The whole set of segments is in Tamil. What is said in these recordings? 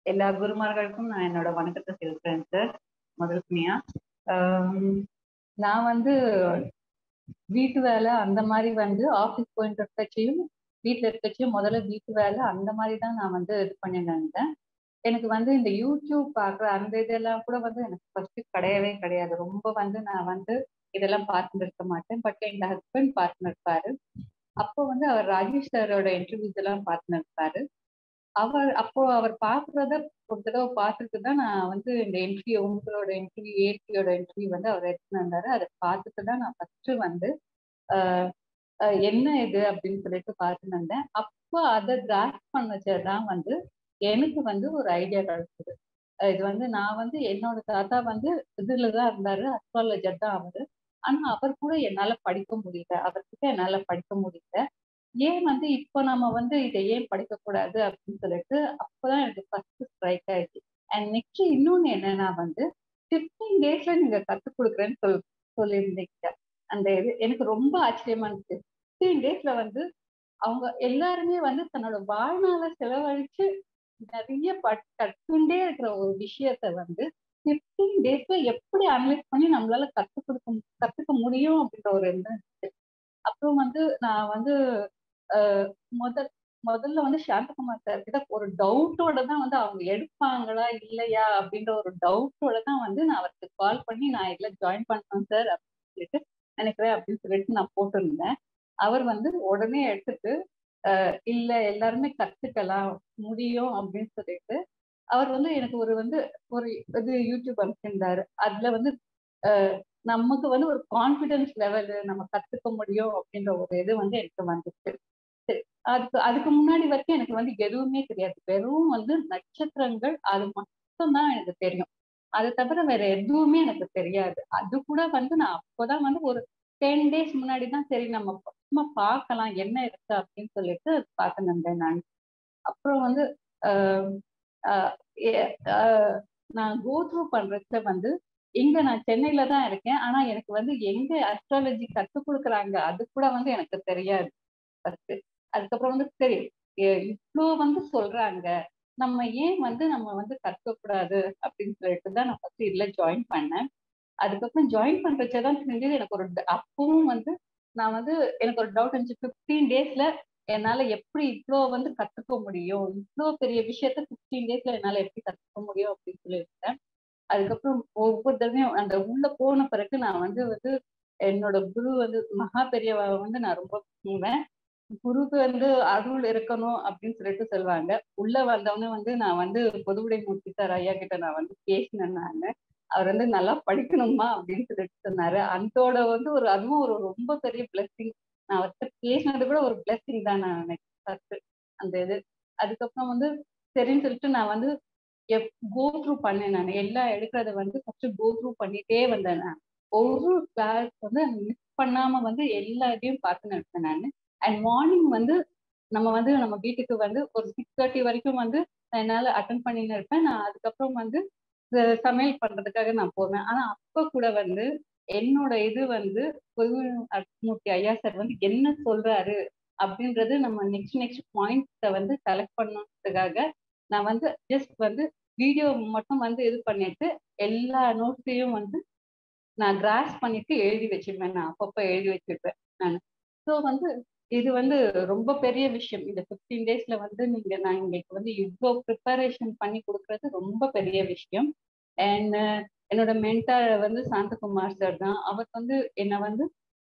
எல்லா குருமார்களுக்கும் நான் என்னோட வணக்கத்தை செலுத்துறேன் சார் முதல்மையா நான் வந்து வீட்டு வேலை அந்த மாதிரி வந்து ஆஃபீஸ் போயிட்டு இருக்கச்சியும் வீட்டில் இருக்கச்சியும் முதல்ல வீட்டு வேலை அந்த மாதிரி தான் நான் வந்து இது பண்ணிருந்தேன் எனக்கு வந்து இந்த யூடியூப் பார்க்குற அந்த இதெல்லாம் கூட வந்து எனக்கு ஃபர்ஸ்ட் கிடையவே கிடையாது ரொம்ப வந்து நான் வந்து இதெல்லாம் பார்த்துட்டு இருக்க மாட்டேன் பட் எங்க ஹஸ்பண்ட் பார்த்துன்னு இருப்பாரு அப்போ வந்து அவர் ராஜேஷ் சாரோட இன்டர்வியூஸ் எல்லாம் பார்த்துன்னு இருப்பாரு அவர் அப்போ அவர் பாக்குறத ஒரு தடவை பார்த்துட்டு தான் நான் வந்து இந்த இன்டர்வியூ உங்களோட இன்டர்வியூ ஏடியோட இன்டர்வியூ வந்து அவர் எடுத்துன்னு வந்தாரு அதை பார்த்துட்டு தான் நான் ஃபர்ஸ்ட் வந்து என்ன இது அப்படின்னு சொல்லிட்டு பார்த்துட்டு வந்தேன் அப்போ அதை கிராஸ் பண்ணதான் வந்து எனக்கு வந்து ஒரு ஐடியா கிடைச்சது இது வந்து நான் வந்து என்னோட தாத்தா வந்து இதுல தான் இருந்தாரு அஸ்ட்ராலஜர் தான் அவரு ஆனா அவர் கூட என்னால படிக்க முடியல அவர்கிட்ட என்னால படிக்க முடியல ஏன் வந்து இப்போ நம்ம வந்து இதை ஏன் படிக்க கூடாது அப்படின்னு சொல்லிட்டு அப்பதான் எனக்கு ஃபர்ஸ்ட் ஸ்ட்ரைக் ஆயிடுச்சு அண்ட் நெக்ஸ்ட் இன்னொன்னு என்னன்னா வந்து ஃபிஃப்டீன் டேஸ்ல நீங்க கத்துக் கொடுக்குறேன்னு சொல் சொல்லியிருந்தீங்க அந்த இது எனக்கு ரொம்ப ஆச்சரியமா இருந்துச்சு ஃபிஃப்டீன் டேஸ்ல வந்து அவங்க எல்லாருமே வந்து தன்னோட வாழ்நாள செலவழிச்சு நிறைய கற்றுண்டே இருக்கிற ஒரு விஷயத்த வந்து ஃபிஃப்டீன் டேஸ்ல எப்படி அனலைஸ் பண்ணி நம்மளால கற்றுக் கொடுக்க கத்துக்க முடியும் அப்படின்ற ஒரு எண்ணம் அப்புறம் வந்து நான் வந்து முதல் முதல்ல வந்து சாந்தகுமார் சார் கிட்ட ஒரு டவுட்டோட தான் வந்து அவங்க எடுப்பாங்களா இல்லையா அப்படின்ற ஒரு டவுட்டோட தான் வந்து நான் அவருக்கு கால் பண்ணி நான் இதுல ஜாயின் பண்ணேன் சார் அப்படின்னு சொல்லிட்டு நினைக்கிறேன் அப்படின்னு சொல்லிட்டு நான் போட்டிருந்தேன் அவர் வந்து உடனே எடுத்துட்டு இல்ல எல்லாருமே கத்துக்கலாம் முடியும் அப்படின்னு சொல்லிட்டு அவர் வந்து எனக்கு ஒரு வந்து ஒரு இது யூடியூப் அனுப்பிச்சிருந்தாரு அதுல வந்து நமக்கு வந்து ஒரு கான்பிடன்ஸ் லெவலு நம்ம கத்துக்க முடியும் அப்படின்ற ஒரு இது வந்து எனக்கு வந்துச்சு அதுக்கு அதுக்கு முன்னாடி வரைக்கும் எனக்கு வந்து எதுவுமே தெரியாது வெறும் வந்து நட்சத்திரங்கள் அது மட்டும் தான் எனக்கு தெரியும் அதை தவிர வேற எதுவுமே எனக்கு தெரியாது அது கூட வந்து நான் அப்போதான் வந்து ஒரு டென் டேஸ் முன்னாடி தான் சரி நம்ம சும்மா பார்க்கலாம் என்ன இருக்கு அப்படின்னு சொல்லிட்டு பார்க்க நந்தேன் நான் அப்புறம் வந்து நான் கோ த்ரூ பண்றதுல வந்து இங்க நான் சென்னையில தான் இருக்கேன் ஆனா எனக்கு வந்து எங்க அஸ்ட்ராலஜி கத்துக் கொடுக்குறாங்க அது கூட வந்து எனக்கு தெரியாது ஃபர்ஸ்ட் அதுக்கப்புறம் வந்து சரி இவ்வளோ வந்து சொல்றாங்க நம்ம ஏன் வந்து நம்ம வந்து கற்கக்கூடாது அப்படின்னு சொல்லிட்டு தான் நான் ஃபர்ஸ்ட் இதுல ஜாயின் பண்ணேன் அதுக்கப்புறம் ஜாயின் பண்றச்சதான் தெரிஞ்சது எனக்கு ஒரு அப்பவும் வந்து நான் வந்து எனக்கு ஒரு டவுட் இருந்துச்சு ஃபிஃப்டீன் டேஸ்ல என்னால எப்படி இவ்வளோ வந்து கத்துக்க முடியும் இவ்வளோ பெரிய விஷயத்த ஃபிஃப்டீன் டேஸ்ல என்னால எப்படி கத்துக்க முடியும் அப்படின்னு சொல்லியிருந்தேன் அதுக்கப்புறம் ஒவ்வொரு தடவையும் அந்த உள்ள போன பிறகு நான் வந்து வந்து என்னோட குரு வந்து மகா பெரியவா வந்து நான் ரொம்ப பண்ணுவேன் குருக்கு வந்து அருள் இருக்கணும் அப்படின்னு சொல்லிட்டு சொல்லுவாங்க உள்ள வந்தவொடனே வந்து நான் வந்து பொதுவுடை மூர்த்தி சார் ஐயா கிட்ட நான் வந்து பேசினேன் நான் அவர் வந்து நல்லா படிக்கணுமா அப்படின்னு சொல்லிட்டு சொன்னாரு அதோட வந்து ஒரு அதுவும் ஒரு ரொம்ப பெரிய பிளஸ்ஸிங் நான் அவர்கிட்ட பேசினது கூட ஒரு பிளஸ்ஸிங் தான் நான் நினைக்கிறேன் அந்த இது அதுக்கப்புறம் வந்து சரின்னு சொல்லிட்டு நான் வந்து கோ த்ரூ பண்ணேன் நான் எல்லாம் எடுக்கிறத வந்து ஃபர்ஸ்ட் கோ த்ரூ பண்ணிட்டே வந்தேன் நான் ஒரு கிளாஸ் வந்து மிஸ் பண்ணாம வந்து எல்லா இதையும் பார்த்து நடத்தேன் நான் அண்ட் மார்னிங் வந்து நம்ம வந்து நம்ம வீட்டுக்கு வந்து ஒரு சிக்ஸ் தேர்ட்டி வரைக்கும் வந்து என்னால் அட்டன் பண்ணின்னு இருப்பேன் நான் அதுக்கப்புறம் வந்து சமையல் பண்றதுக்காக நான் போவேன் ஆனா அப்ப கூட வந்து என்னோட இது வந்து மூர்த்தி ஐயா சார் வந்து என்ன சொல்றாரு அப்படின்றது நம்ம நெக்ஸ்ட் நெக்ஸ்ட் பாயிண்ட்ஸை வந்து கலெக்ட் பண்ணதுக்காக நான் வந்து ஜஸ்ட் வந்து வீடியோ மட்டும் வந்து இது பண்ணிட்டு எல்லா நோட்ஸையும் வந்து நான் கிராஸ் பண்ணிட்டு எழுதி வச்சிருப்பேன் நான் அப்பப்போ எழுதி வச்சிருப்பேன் நான் ஸோ வந்து இது வந்து ரொம்ப பெரிய விஷயம் இந்த ஃபிஃப்டீன் டேஸ்ல வந்து நீங்க நான் உங்களுக்கு வந்து இவ்வளோ ப்ரிப்பரேஷன் பண்ணி கொடுக்கறது ரொம்ப பெரிய விஷயம் அண்ட் என்னோட மென்டார் வந்து சாந்தகுமார் சார் தான் அவர் வந்து என்னை வந்து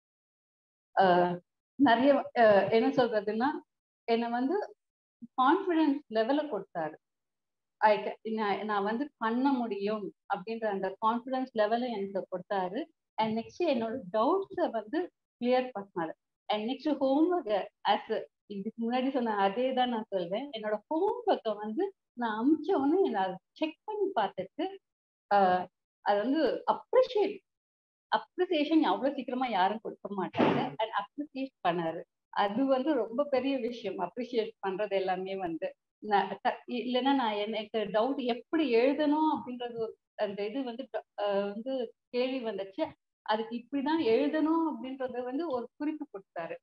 நிறைய என்ன சொல்றதுன்னா என்னை வந்து கான்ஃபிடன்ஸ் லெவல கொடுத்தாரு நான் வந்து பண்ண முடியும் அப்படின்ற அந்த கான்ஃபிடன்ஸ் லெவலை எனக்கு கொடுத்தாரு அண்ட் நெக்ஸ்ட் என்னோட டவுட்ஸை வந்து கிளியர் பண்ணாரு அண்ட் நெக்ஸ்ட் ஹோம்ஒர்க் ஆஸ் இதுக்கு முன்னாடி சொன்ன அதே தான் நான் சொல்வேன் என்னோட ஹோம்ஒர்க்கை வந்து நான் அமிச்ச உடனே நான் செக் பண்ணி பார்த்துட்டு அது வந்து அப்ரிஷியேட் அப்ரிசியேஷன் அவ்வளோ சீக்கிரமா யாரும் கொடுக்க மாட்டாங்க அண்ட் அப்ரிசியேட் பண்ணாரு அது வந்து ரொம்ப பெரிய விஷயம் அப்ரிஷியேட் பண்றது எல்லாமே வந்து இல்லைன்னா நான் எனக்கு டவுட் எப்படி எழுதணும் அப்படின்றது ஒரு அந்த இது வந்து வந்து கேள்வி வந்துச்சு அதுக்கு இப்படிதான் எழுதணும் அப்படின்றத வந்து ஒரு குறிப்பு கொடுத்தாரு ஸோ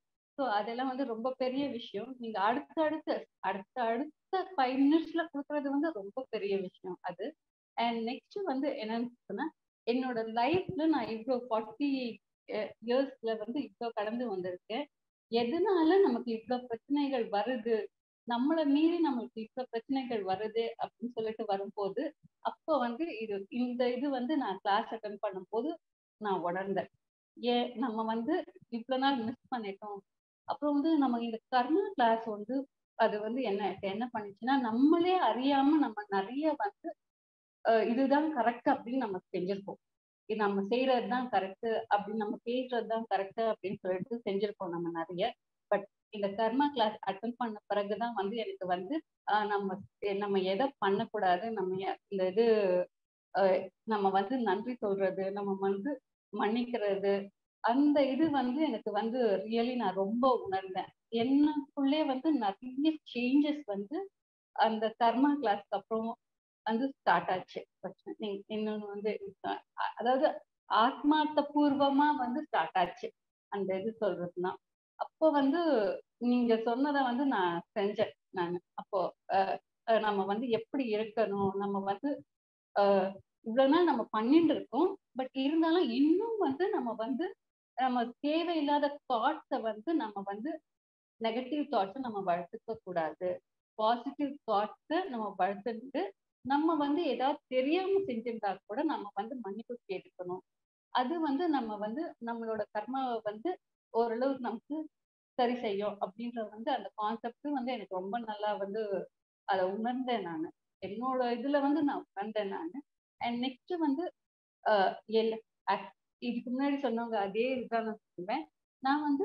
ஸோ அதெல்லாம் வந்து ரொம்ப பெரிய விஷயம் நீங்க அடுத்த அடுத்த அடுத்த அடுத்த ஃபைவ் மினிட்ஸ்ல கொடுக்கறது வந்து ரொம்ப பெரிய விஷயம் அது அண்ட் நெக்ஸ்ட் வந்து என்னன்னு சொன்னா என்னோட லைஃப்ல நான் இவ்வளோ ஃபார்ட்டி இயர்ஸ்ல வந்து இவ்வளோ கடந்து வந்திருக்கேன் எதனால நமக்கு இவ்வளோ பிரச்சனைகள் வருது நம்மளை மீறி நம்மளுக்கு இவ்வளோ பிரச்சனைகள் வருது அப்படின்னு சொல்லிட்டு வரும்போது அப்போ வந்து இது இந்த இது வந்து நான் கிளாஸ் அட்டன் பண்ணும்போது நான் உணர்ந்தேன் ஏன் நம்ம வந்து இவ்வளவு நாள் மிஸ் பண்ணிட்டோம் அப்புறம் வந்து நம்ம இந்த கர்மா கிளாஸ் வந்து அது வந்து என்ன என்ன பண்ணுச்சுன்னா நம்மளே அறியாம நம்ம நிறைய வந்து இதுதான் கரெக்ட் அப்படின்னு நம்ம செஞ்சிருப்போம் இது நம்ம செய்யறது தான் கரெக்ட் அப்படின்னு நம்ம பேசுறது தான் கரெக்ட் அப்படின்னு சொல்லிட்டு செஞ்சிருப்போம் நம்ம நிறைய பட் இந்த கர்மா கிளாஸ் அட்டன் பண்ண பிறகுதான் வந்து எனக்கு வந்து நம்ம நம்ம எதை பண்ணக்கூடாது நம்ம இந்த இது நம்ம வந்து நன்றி சொல்றது நம்ம வந்து மன்னிக்கிறது அந்த இது வந்து எனக்கு வந்து ரியலி நான் ரொம்ப உணர்ந்தேன் எனக்குள்ளே வந்து நிறைய சேஞ்சஸ் வந்து அந்த கர்மா கிளாஸ்க்கு அப்புறம் வந்து ஸ்டார்ட் ஆச்சு இன்னொன்று வந்து அதாவது ஆத்மார்த்த பூர்வமா வந்து ஸ்டார்ட் ஆச்சு அந்த இது சொல்றதுனா அப்போ வந்து நீங்க சொன்னதை வந்து நான் செஞ்சேன் நான் அப்போ நம்ம வந்து எப்படி இருக்கணும் நம்ம வந்து இவ்வளவு நாள் நம்ம பண்ணிட்டு இருக்கோம் பட் இருந்தாலும் இன்னும் வந்து நம்ம வந்து நம்ம தேவையில்லாத தாட்ஸை வந்து நம்ம வந்து நெகட்டிவ் தாட்ஸை நம்ம வளர்த்துக்க கூடாது பாசிட்டிவ் தாட்ஸை நம்ம வளர்த்துட்டு நம்ம வந்து ஏதாவது தெரியாம செஞ்சிருந்தா கூட நம்ம வந்து மன்னிப்பு கேட்டுக்கணும் அது வந்து நம்ம வந்து நம்மளோட கர்மாவை வந்து ஓரளவுக்கு நமக்கு சரி செய்யும் அப்படின்றது வந்து அந்த கான்செப்ட் வந்து எனக்கு ரொம்ப நல்லா வந்து அதை உணர்ந்தேன் நான் என்னோட இதுல வந்து நான் உணர்ந்தேன் நான் அண்ட் நெக்ஸ்ட் வந்து இதுக்கு முன்னாடி சொன்னவங்க அதே இதுதான் நான் சொல்லுவேன் நான் வந்து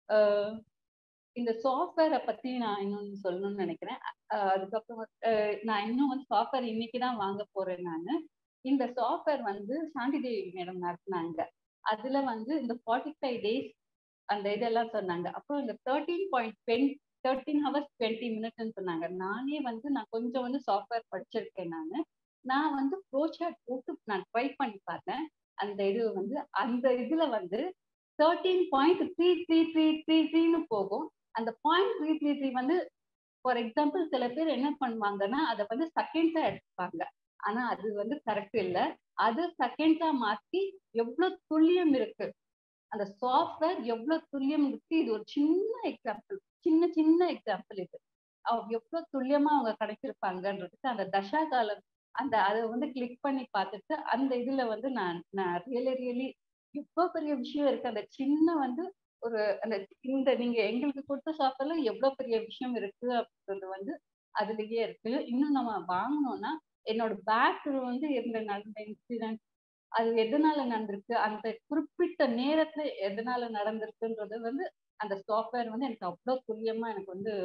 இந்த சாஃப்ட்வேரை பத்தி நான் இன்னொன்று சொல்லணும்னு நினைக்கிறேன் அதுக்கப்புறம் நான் இன்னும் வந்து சாஃப்ட்வேர் இன்னைக்கு தான் வாங்க போறேன் நான் இந்த சாஃப்ட்வேர் வந்து சாந்தி தேவி மேடம் நடத்தினாங்க அதுல வந்து இந்த ஃபார்ட்டி ஃபைவ் டேஸ் அந்த இதெல்லாம் சொன்னாங்க அப்புறம் இந்த thirteen point ten thirteen hours twenty மினிட்ஸ்ன்னு சொன்னாங்க நானே வந்து நான் கொஞ்சம் வந்து சாஃப்ட்வேர் படிச்சிருக்கேன் நான் நான் வந்து ப்ரோசாட் போட்டு நான் ட்ரை பண்ணி பார்த்தேன் அந்த இது வந்து அந்த இதுல வந்து thirteen point three three three three த்ரீன்னு போகும் அந்த பாயிண்ட் த்ரீ த்ரீ த்ரீ வந்து ஃபார் எக்ஸாம்பிள் சில பேர் என்ன பண்ணுவாங்கன்னா அதை வந்து செகண்ட்ஸா எடுத்துப்பாங்க ஆனா அது வந்து கரெக்ட் இல்லை அது செகண்ட்ஸா மாத்தி எவ்வளவு துல்லியம் இருக்கு அந்த சாஃப்ட்வேர் எவ்வளவு துல்லியம் இருக்கு இது ஒரு சின்ன எக்ஸாம்பிள் சின்ன சின்ன எக்ஸாம்பிள் இது அவங்க எவ்வளவு துல்லியமா அவங்க கிடைச்சிருப்பாங்கன்றதுக்கு அந்த தசா காலம் அந்த அதை வந்து கிளிக் பண்ணி பார்த்துட்டு அந்த இதுல வந்து நான் நான் ரியலி ரியலி எவ்வளவு பெரிய விஷயம் இருக்கு அந்த சின்ன வந்து ஒரு அந்த இந்த நீங்க எங்களுக்கு கொடுத்த சாஃப்ட்வேர்ல எவ்வளவு பெரிய விஷயம் இருக்கு அப்படின்றது வந்து அதுலயே இருக்கு இன்னும் நம்ம வாங்கணும்னா என்னோட பேக் வந்து இருந்த நடந்த இன்சிடென்ட் அது எதனால நடந்திருக்கு அந்த குறிப்பிட்ட நேரத்துல எதனால நடந்திருக்குன்றது வந்து அந்த சாஃப்ட்வேர் வந்து எனக்கு அவ்வளவு துல்லியமா எனக்கு வந்து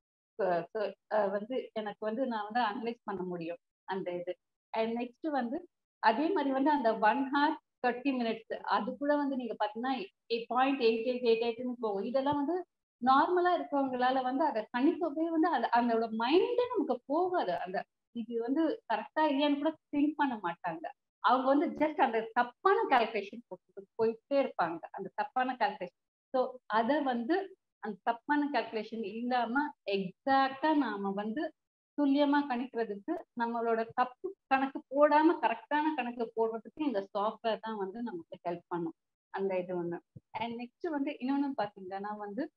வந்து எனக்கு வந்து நான் வந்து அனலைஸ் பண்ண முடியும் அந்த இது அண்ட் நெக்ஸ்ட் வந்து அதே மாதிரி வந்து அந்த ஒன் ஹார் தேர்ட்டி மினிட்ஸ் அது கூட வந்து நீங்க பாத்தீங்கன்னா eight point eight eight eight எயிட்னு போகும் இதெல்லாம் வந்து நார்மலா இருக்கவங்களால வந்து அதை கணிக்கவே வந்து அது அதோட மைண்டே நமக்கு போகாது அந்த இது வந்து கரெக்டா இல்லையான்னு கூட திங்க் பண்ண மாட்டாங்க அவங்க வந்து ஜஸ்ட் அந்த தப்பான கால்குலேஷன் போட்டு போயிட்டே இருப்பாங்க அந்த தப்பான கால்குலேஷன் ஸோ அதை வந்து அந்த தப்பான கால்குலேஷன் இல்லாம எக்ஸாக்டா நாம வந்து துல்லியமா கணிக்கிறதுக்கு நம்மளோட தப்பு கணக்கு போடாம கரெக்டான கணக்கு போடுறதுக்கு இந்த சாஃப்ட்வேர் தான் வந்து நமக்கு ஹெல்ப் பண்ணும் அந்த இது ஒண்ணு அண்ட் நெக்ஸ்ட் வந்து இன்னொன்னு பாத்தீங்கன்னா வந்து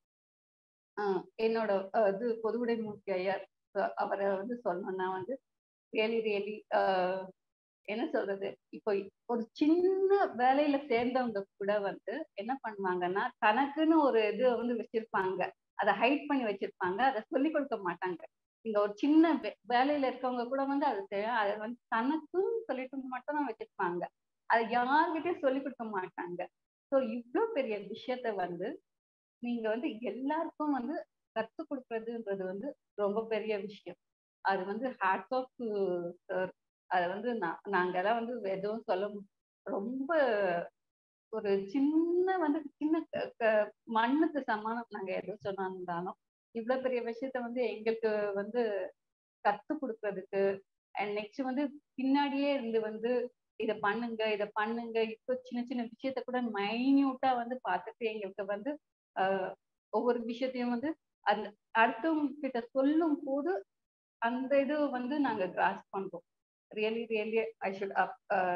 என்னோட இது பொதுவுடை மூர்த்தி ஐயர் அவரை வந்து சொல்லணும்னா வந்து ரியலி ரியலி என்ன சொல்றது இப்போ ஒரு சின்ன வேலையில சேர்ந்தவங்க கூட வந்து என்ன பண்ணுவாங்கன்னா தனக்குன்னு ஒரு இது வந்து வச்சிருப்பாங்க அதை ஹைட் பண்ணி வச்சிருப்பாங்க அதை சொல்லி கொடுக்க மாட்டாங்க இங்க ஒரு சின்ன வேலையில இருக்கவங்க கூட வந்து அது அதை வந்து தனக்குன்னு சொல்லிட்டு மட்டும் தான் வச்சிருப்பாங்க அதை யார்கிட்டயும் சொல்லி கொடுக்க மாட்டாங்க ஸோ இவ்வளோ பெரிய விஷயத்த வந்து நீங்க வந்து எல்லாருக்கும் வந்து கற்றுக் கொடுக்கறதுன்றது வந்து ரொம்ப பெரிய விஷயம் அது வந்து ஹேட்ஸ் ஆஃப் சார் அதை வந்து நான் நாங்கெல்லாம் வந்து எதுவும் சொல்ல ரொம்ப ஒரு சின்ன வந்து சின்ன மண்ணுக்கு சமானம் நாங்க எதுவும் சொன்னாலும் இவ்வளவு பெரிய விஷயத்த வந்து எங்களுக்கு வந்து கத்து கொடுக்கறதுக்கு அண்ட் நெக்ஸ்ட் வந்து பின்னாடியே இருந்து வந்து இதை பண்ணுங்க இதை பண்ணுங்க இப்போ சின்ன சின்ன விஷயத்த கூட மைன்யூட்டா வந்து பார்த்துட்டு எங்களுக்கு வந்து ஒவ்வொரு விஷயத்தையும் வந்து அந்த அடுத்தவங்க கிட்ட சொல்லும் போது அந்த இது வந்து நாங்க கிராஸ் பண்றோம் really really I shoot up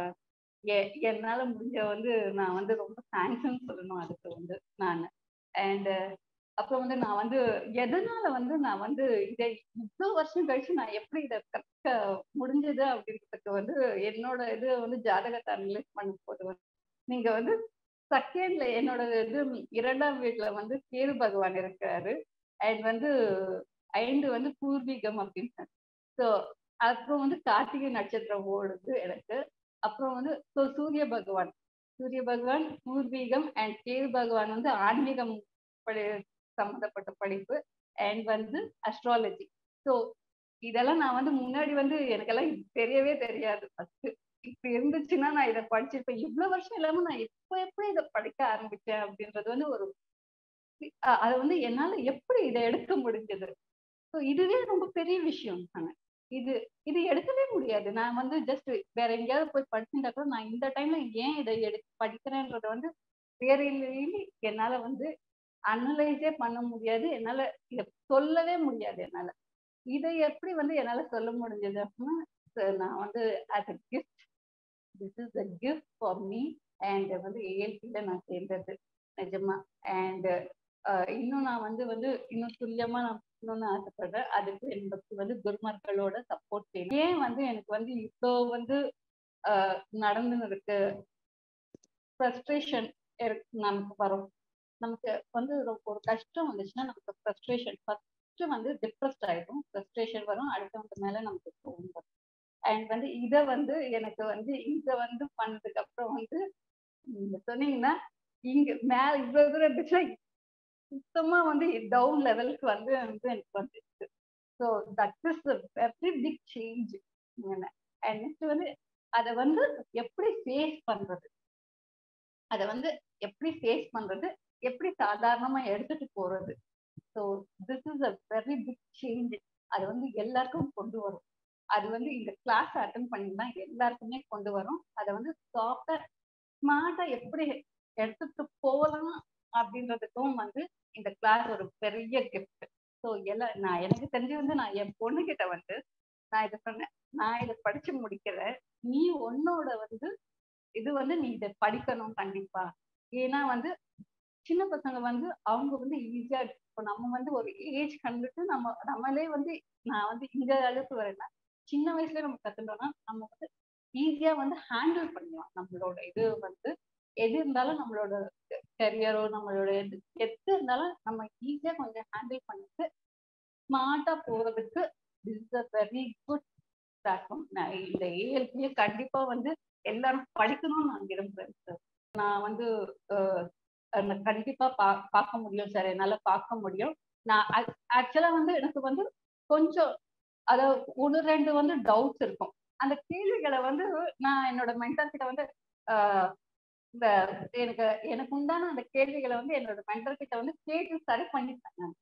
என்னால முடிஞ்ச வந்து நான் வந்து ரொம்ப தேங்க்ஸ்ன்னு சொல்லணும் அதுக்கு வந்து நான் அண்ட் அப்புறம் வந்து நான் வந்து எதனால வந்து நான் வந்து இதை இவ்வளவு வருஷம் கழிச்சு நான் எப்படி இதை கற்க முடிஞ்சது அப்படின்றதுக்கு வந்து என்னோட இது வந்து ஜாதகத்தை அனலைஸ் பண்ணும் போது வந்து நீங்க வந்து செகண்ட்ல என்னோட இது இரண்டாம் வீட்டுல வந்து கேது பகவான் இருக்காரு அண்ட் வந்து ஐந்து வந்து பூர்வீகம் அப்படின்னு ஸோ அப்புறம் வந்து கார்த்திகை நட்சத்திரம் ஓடுது எனக்கு அப்புறம் வந்து ஸோ சூரிய பகவான் சூரிய பகவான் பூர்வீகம் அண்ட் கேது பகவான் வந்து ஆன்மீகம் படி சம்மந்தப்பட்ட படிப்பு அண்ட் வந்து அஸ்ட்ராலஜி ஸோ இதெல்லாம் நான் வந்து முன்னாடி வந்து எனக்கெல்லாம் தெரியவே தெரியாது ஃபர்ஸ்ட் இப்ப இருந்துச்சுன்னா நான் இதை படிச்சிருப்பேன் இவ்வளவு வருஷம் இல்லாம நான் எப்ப எப்படி இதை படிக்க ஆரம்பிச்சேன் அப்படின்றது வந்து ஒரு அது வந்து என்னால எப்படி இதை எடுக்க முடிஞ்சது ஸோ இதுவே ரொம்ப பெரிய விஷயம் தானே இது இது எடுக்கவே முடியாது நான் வந்து ஜஸ்ட் வேற எங்கேயாவது போய் படிச்சுட்டா கூட நான் இந்த டைம்ல ஏன் இதை எடு படிக்கிறேன்றத வந்து ரியலி என்னால வந்து அனலைஸே பண்ண முடியாது என்னால இதை சொல்லவே முடியாது என்னால இதை எப்படி வந்து என்னால சொல்ல முடிஞ்சது அப்படின்னா நான் வந்து as a gift this is a gift for me and வந்து ஏஎல்பியில நான் சேர்ந்தது நிஜமா அண்ட் இன்னும் நான் வந்து வந்து இன்னும் துல்லியமா நான் பண்ணணும்னு ஆசைப்படுறேன் அதுக்கு எனக்கு வந்து குருமார்களோட சப்போர்ட் வேணும் ஏன் வந்து எனக்கு வந்து இப்போ வந்து நடந்துன்னு இருக்கு ஃப்ரஸ்ட்ரேஷன் நமக்கு வரும் நமக்கு வந்து ஒரு கஷ்டம் வந்துச்சுன்னா நமக்கு ஃப்ரஸ்ட்ரேஷன் ஃபர்ஸ்ட் வந்து டிப்ரெஸ்ட் ஆயிடும் ஃப்ரஸ்ட்ரேஷன் வரும் அடுத்தவங்க மேல நமக்கு கோவம் வரும் அண்ட் வந்து இதை வந்து எனக்கு வந்து இதை வந்து பண்ணதுக்கு அப்புறம் வந்து நீங்க சொன்னீங்கன்னா இங்க மேல இவ்வளவு தூரம் இருந்துச்சுன்னா சுத்தமா வந்து டவுன் லெவலுக்கு வந்து வந்து எனக்கு வந்துருக்கு so that is very big change and next வந்து அதை வந்து எப்படி ஃபேஸ் பண்றது அதை வந்து எப்படி ஃபேஸ் பண்றது எப்படி சாதாரணமா எடுத்துட்டு போறது so this is a very big change அது வந்து எல்லாருக்கும் கொண்டு வரும் அது வந்து இந்த கிளாஸ் அட்டன் பண்ணினா எல்லாருக்குமே கொண்டு வரும் அதை வந்து சாஃப்டா ஸ்மார்ட்டா எப்படி எடுத்துட்டு போகலாம் அப்படின்றதுக்கும் வந்து இந்த கிளாஸ் ஒரு பெரிய கிஃப்ட் ஸோ எல்லாம் நான் எனக்கு தெரிஞ்சு வந்து நான் என் பொண்ணு கிட்ட வந்து நான் இதை சொன்னேன் நான் இதை படிச்சு முடிக்கிறேன் நீ உன்னோட வந்து இது வந்து நீ இதை படிக்கணும் கண்டிப்பா ஏன்னா வந்து சின்ன பசங்க வந்து அவங்க வந்து ஈஸியா இப்போ நம்ம வந்து ஒரு ஏஜ் கண்டுட்டு நம்ம நம்மளே வந்து நான் வந்து இந்த அளவுக்கு வரேன்னா சின்ன வயசுல நம்ம கத்துட்டோம்னா நம்ம வந்து ஈஸியா வந்து ஹேண்டில் பண்ணலாம் நம்மளோட இது வந்து எது இருந்தாலும் நம்மளோட கரியரோ நம்மளோட எது எது இருந்தாலும் நம்ம ஈஸியா கொஞ்சம் ஹேண்டில் பண்ணிட்டு ஸ்மார்ட்டா போறதுக்கு is a very good platform நான் இந்த ஏஎல்பியை கண்டிப்பா வந்து எல்லாரும் படிக்கணும்னு நான் விரும்புறேன் சார் நான் வந்து கண்டிப்பா பா பார்க்க முடியும் சார் என்னால பார்க்க முடியும் நான் ஆக்சுவலா வந்து எனக்கு வந்து கொஞ்சம் அதாவது ஒன்று ரெண்டு வந்து டவுட்ஸ் இருக்கும் அந்த கேள்விகளை வந்து நான் என்னோட மென்டர் கிட்ட வந்து இந்த எனக்கு எனக்கு உண்டான அந்த கேள்விகளை வந்து என்னோட மென்டர் கிட்ட வந்து கேட்டு சரி பண்ணிட்டேன்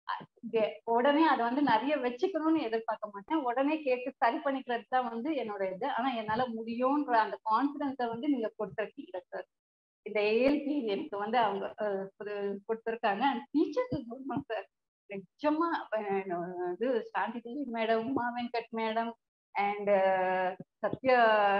உடனே அதை வந்து நிறைய வச்சுக்கணும்னு எதிர்பார்க்க மாட்டேன் உடனே கேட்டு சரி பண்ணிக்கிறது தான் வந்து என்னோட இது ஆனா என்னால முடியும்ன்ற அந்த கான்பிடன்ஸை வந்து நீங்க கொடுத்துருக்கீங்க சார் இந்த ஏஎல்பி எனக்கு வந்து அவங்க கொடுத்துருக்காங்க டீச்சர்ஸ் சொல்லணும் சார் நிஜமா இது Shanti Devi madam Uma Venkat madam and Sathya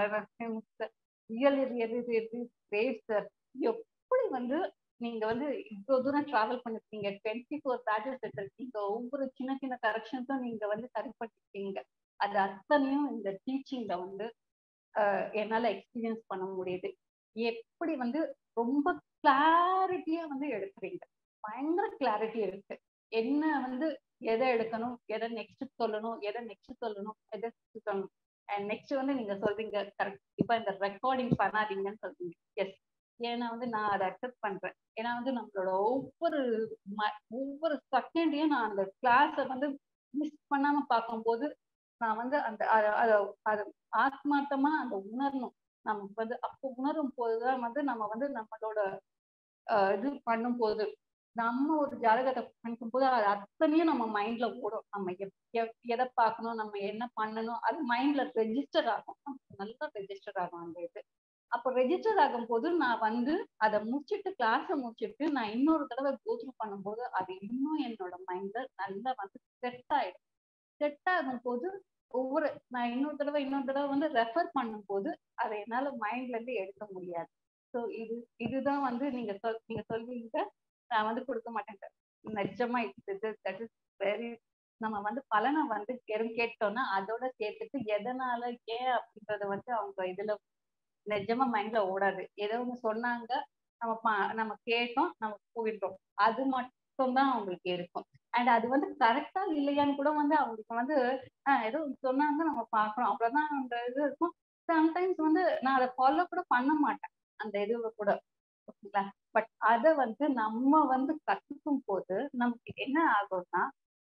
real real great sir எப்படி வந்து நீங்க வந்து இவ்வளவு தூரம் டிராவல் பண்ணிருக்கீங்க டுவெண்ட்டி ஃபோர் பேட்டர்ஸ் எடுத்திருக்கீங்க ஒவ்வொரு சின்ன சின்ன கரெக்ஷன்ஸும் நீங்க வந்து சரி பண்ணிருக்கீங்க அது அத்தனையும் இந்த டீச்சிங்ல வந்து என்னால எக்ஸ்பீரியன்ஸ் பண்ண முடியுது எப்படி வந்து ரொம்ப கிளாரிட்டியா வந்து எடுக்கிறீங்க பயங்கர கிளாரிட்டி இருக்கு என்ன வந்து எதை எடுக்கணும் எதை நெக்ஸ்ட் சொல்லணும் எதை நெக்ஸ்ட் சொல்லணும் எதை சொல்லணும் அண்ட் நெக்ஸ்ட் வந்து நீங்க சொல்றீங்க கரெக்ட் இப்ப இந்த ரெக்கார்டிங் பண்ணாதீங்கன்னு சொல்றீங்க எஸ் ஏன்னா வந்து நான் அதை அக்செப்ட் பண்றேன் ஏன்னா வந்து நம்மளோட ஒவ்வொரு ஒவ்வொரு செகண்டையும் நான் அந்த கிளாஸை வந்து மிஸ் பண்ணாம பார்க்கும்போது நான் வந்து அந்த அதை ஆத்மார்த்தமா அந்த உணரணும் நமக்கு வந்து அப்போ உணரும் போதுதான் வந்து நம்ம வந்து நம்மளோட இது பண்ணும் போது நம்ம ஒரு ஜாதகத்தை படிக்கும் போது அது அத்தனையும் நம்ம மைண்ட்ல ஓடும் நம்ம எதை பார்க்கணும் நம்ம என்ன பண்ணணும் அது மைண்ட்ல ரெஜிஸ்டர் ஆகும் நல்லா ரெஜிஸ்டர் ஆகும் அந்த இது அப்போ ரெஜிஸ்டர் ஆகும் போது நான் வந்து அதை முடிச்சுட்டு கிளாஸை முடிச்சுட்டு நான் இன்னொரு தடவை கோத்ரூ பண்ணும்போது அது இன்னும் என்னோட மைண்ட்ல நல்லா வந்து செட் ஆயிடும் செட் ஆகும் போது ஒவ்வொரு நான் இன்னொரு தடவை இன்னொரு தடவை வந்து ரெஃபர் பண்ணும்போது அதை என்னால மைண்ட்ல இருந்து எடுக்க முடியாது ஸோ இது இதுதான் வந்து நீங்க சொல் நீங்க சொல்வீங்க நான் வந்து கொடுக்க மாட்டேன் நிஜமா இது தட் இஸ் வெரி நம்ம வந்து பலனை வந்து வெறும் கேட்டோம்னா அதோட சேர்த்துட்டு எதனால ஏன் அப்படின்றத வந்து அவங்க இதுல நிஜமா மைண்ட்ல ஓடாது ஏதோ ஒன்று சொன்னாங்க நம்ம பா- நம்ம கேட்டோம் நம்ம போயிட்டோம் அது மட்டும்தான் அவங்களுக்கு இருக்கும் அண்ட் அது வந்து கரெக்டா இல்லையான்னு கூட வந்து அவங்களுக்கு வந்து ஆஹ் ஏதோ ஒண்ணு சொன்னாங்க நம்ம பார்க்கணும் அவ்வளவுதான் அந்த இது இருக்கும் சம்டைம்ஸ் வந்து நான் அதை ஃபாலோ கூட பண்ண மாட்டேன் அந்த இதுவை கூட ஓகேங்களா பட் அதை வந்து நம்ம வந்து கத்துக்கும் போது நமக்கு என்ன ஆகும்னா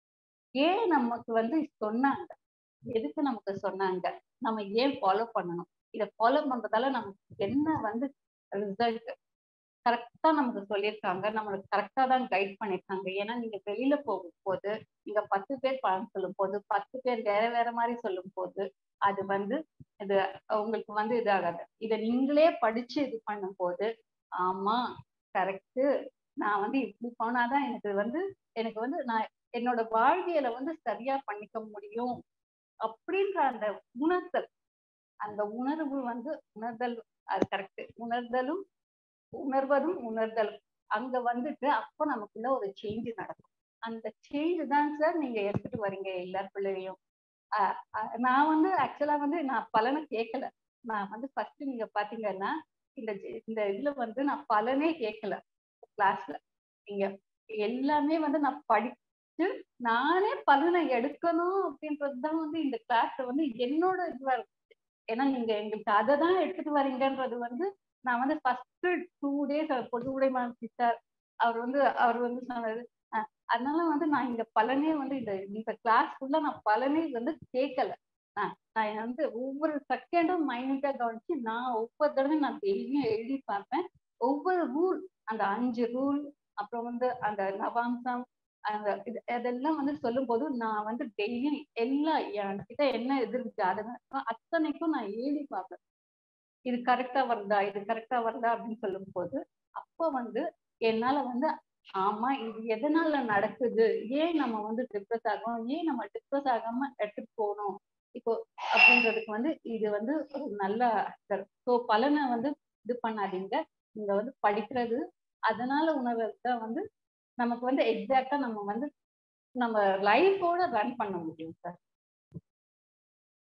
ஏன் நமக்கு வந்து சொன்னாங்க எதுக்கு நமக்கு சொன்னாங்க நம்ம ஏன் ஃபாலோ பண்ணணும் இதை ஃபாலோ பண்றதால நமக்கு என்ன வந்து ரிசல்ட் கரெக்டா நமக்கு சொல்லியிருக்காங்க நம்மளுக்கு கரெக்டா தான் கைட் பண்ணிருக்காங்க ஏன்னா நீங்க வெளியில போகும்போது நீங்க பத்து பேர் பலன் சொல்லும் போது பத்து பேர் வேற வேற மாதிரி சொல்லும் போது அது வந்து இது உங்களுக்கு வந்து இதாகாது இதை நீங்களே படிச்சு இது பண்ணும்போது ஆமா கரெக்ட் நான் வந்து இப்படி போனாதான் எனக்கு வந்து எனக்கு வந்து நான் என்னோட வாழ்வியலை வந்து சரியா பண்ணிக்க முடியும் அப்படின்ற அந்த உணர்தல் அந்த உணர்வு வந்து உணர்தல் அது கரெக்ட் உணர்தலும் உணர்வதும் உணர்தலும் அங்க வந்துட்டு அப்ப நமக்குள்ள ஒரு சேஞ்ச் நடக்கும் அந்த சேஞ்ச் தான் சார் நீங்க எடுத்துட்டு வரீங்க எல்லார் பிள்ளையும் ஆஹ் ஆஹ் நான் வந்து ஆக்சுவலா வந்து நான் பலனை கேட்கல நான் வந்து ஃபர்ஸ்ட் நீங்க பாத்தீங்கன்னா இந்த ஜ- இந்த இதுல வந்து நான் பலனே கேட்கல கிளாஸ்ல நீங்க எல்லாமே வந்து நான் படிச்சு நானே பலனை எடுக்கணும் அப்படின்றதுதான் வந்து இந்த கிளாஸ்ல வந்து என்னோட இதுவா இருந்துச்சு ஏன்னா நீங்க எங்களுக்கு அதை தான் எடுத்துட்டு வரீங்கன்றது வந்து நான் வந்து ஃபர்ஸ்ட் டூ டேஸ் அவர் பொதுவுடைமான சிஸ்டர் அவர் வந்து அவர் வந்து சொன்னது அஹ் அதனால வந்து நான் இந்த பலனே வந்து இந்த இந்த கிளாஸ் ஃபுல்லா நான் பலனே வந்து கேட்கல நான் நான் வந்து ஒவ்வொரு செகண்டும் மைனூட்டா கவனிச்சு நான் ஒவ்வொரு தடவையும் நான் டெய்லியும் எழுதி பார்ப்பேன் ஒவ்வொரு ரூல் அந்த அஞ்சு ரூல் அப்புறம் வந்து அந்த நவாம்சம் அந்த இது அதெல்லாம் வந்து சொல்லும் போது நான் வந்து டெய்லியும் எல்லா என்கிட்ட என்ன எதிர்ப்பு ஜாதகம் அத்தனைக்கும் நான் எழுதி பார்ப்பேன் இது கரெக்டா வருதா இது கரெக்டா வருதா அப்படின்னு சொல்லும் போது அப்போ வந்து என்னால வந்து ஆமா இது எதனால நடக்குது ஏன் நம்ம வந்து டிப்ரெஸ் ஆகும் ஏன் நம்ம டிப்ரெஸ் ஆகாம எடுத்துட்டு போகணும் இப்போ அப்படின்றதுக்கு வந்து இது வந்து ஒரு நல்ல ஸோ பலனை வந்து இது பண்ணாதீங்க நீங்க வந்து படிக்கிறது அதனால உணர்றது தான் வந்து நமக்கு வந்து எக்ஸாக்டா நம்ம வந்து நம்ம லைஃபோட ரன் பண்ண முடியும் சார்